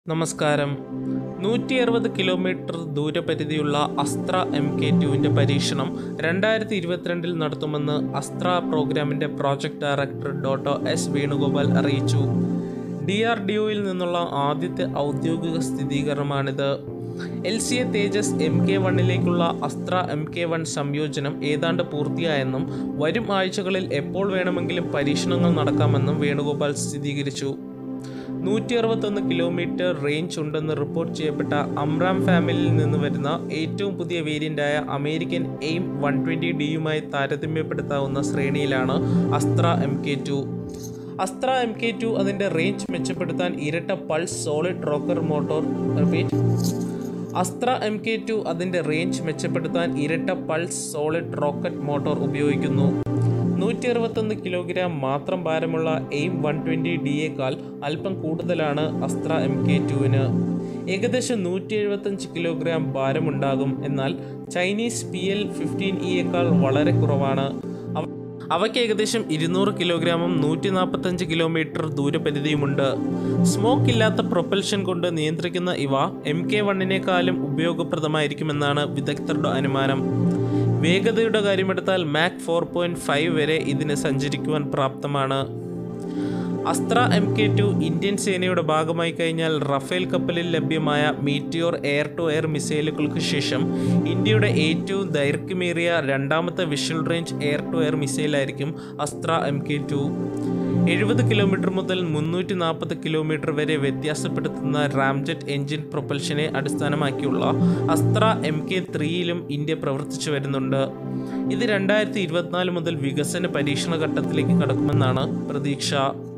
നമസ്കാരം നൂറ്റി അറുപത് കിലോമീറ്റർ ദൂരപരിധിയുള്ള അസ്ത്ര എം കെ ടുവിൻ്റെ പരീക്ഷണം രണ്ടായിരത്തി ഇരുപത്തിരണ്ടിൽ നടത്തുമെന്ന് അസ്ത്ര പ്രോഗ്രാമിൻ്റെ project director doctor S Venugopal അറിയിച്ചു ഡി ആർ ഡി ഒയിൽ നിന്നുള്ള ആദ്യത്തെ ഔദ്യോഗിക സ്ഥിരീകരണമാണിത് L C A Tejas M K വണ്ണിലേക്കുള്ള അസ്ത്ര എം കെ വൺ സംയോജനം ഏതാണ്ട് പൂർത്തിയായെന്നും വരും ആഴ്ചകളിൽ എപ്പോൾ വേണമെങ്കിലും പരീക്ഷണങ്ങൾ നടക്കാമെന്നും വേണുഗോപാൽ സ്ഥിരീകരിച്ചു നൂറ്റി അറുപത്തൊന്ന് കിലോമീറ്റർ റേഞ്ച് ഉണ്ടെന്ന് റിപ്പോർട്ട് ചെയ്യപ്പെട്ട അംറാം ഫാമിലിയിൽ നിന്ന് വരുന്ന ഏറ്റവും പുതിയ വേരിയൻ്റായ അമേരിക്കൻ എയിം വൺ ട്വൻറ്റി ഡിയുമായി താരതമ്യപ്പെടുത്താവുന്ന ശ്രേണിയിലാണ് Astra M K two Astra M K two അതിൻ്റെ റേഞ്ച് മെച്ചപ്പെടുത്താൻ ഇരട്ട pulse solid rocket motor repeat Astra M K two അതിൻ്റെ റേഞ്ച് മെച്ചപ്പെടുത്താൻ ഇരട്ട പൾസ് സോളിഡ് റോക്കറ്റ് മോട്ടോർ ഉപയോഗിക്കുന്നു നൂറ്റി അറുപത്തൊന്ന് കിലോഗ്രാം മാത്രം ഭാരമുള്ള എയിം വൺ ട്വൻറ്റി ഡിയേക്കാൾ അല്പം കൂടുതലാണ് അസ്ത്ര എം കെ ടുവിന് ഏകദേശം നൂറ്റി എഴുപത്തഞ്ച് കിലോഗ്രാം ഭാരമുണ്ടാകും എന്നാൽ ചൈനീസ് പി എൽ ഫിഫ്റ്റീൻ ഇയേക്കാൾ വളരെ കുറവാണ് അവ അവയ്ക്ക് ഏകദേശം ഇരുന്നൂറ് കിലോഗ്രാമും നൂറ്റി നാൽപ്പത്തഞ്ച് കിലോമീറ്റർ ദൂരപരിധിയുമുണ്ട് സ്മോക്ക് ഇല്ലാത്ത പ്രൊപ്പൽഷൻ കൊണ്ട് നിയന്ത്രിക്കുന്ന ഇവ എം കെ വണ്ണിനേക്കാളും ഉപയോഗപ്രദമായിരിക്കുമെന്നാണ് വിദഗ്ധരുടെ അനുമാനം വേഗതയുടെ കാര്യമെടുത്താൽ മാക് ഫോർ പോയിൻറ്റ് ഫൈവ് വരെ ഇതിന് സഞ്ചരിക്കുവാൻ പ്രാപ്തമാണ് Astra M K two Indian സേനയുടെ ഭാഗമായി കഴിഞ്ഞാൽ റഫേൽ കപ്പലിൽ ലഭ്യമായ മീറ്റിയോർ എയർ ടു എയർ മിസൈലുകൾക്ക് ശേഷം ഇന്ത്യയുടെ ഏറ്റവും ദൈർഘ്യമേറിയ രണ്ടാമത്തെ visual range air to air മിസൈലായിരിക്കും അസ്ത്ര എം കെ ടു എഴുപത് കിലോമീറ്റർ മുതൽ മുന്നൂറ്റി നാൽപ്പത് കിലോമീറ്റർ വരെ വ്യത്യാസപ്പെടുത്തുന്ന റാംജെറ്റ് എഞ്ചിൻ പ്രൊപ്പൽഷനെ അടിസ്ഥാനമാക്കിയുള്ള അസ്ത്ര എം കെ ത്രീയിലും ഇന്ത്യ പ്രവർത്തിച്ചു വരുന്നുണ്ട് ഇത് രണ്ടായിരത്തി ഇരുപത്തിനാല് മുതൽ വികസന പരീക്ഷണ ഘട്ടത്തിലേക്ക് കടക്കുമെന്നാണ് പ്രതീക്ഷ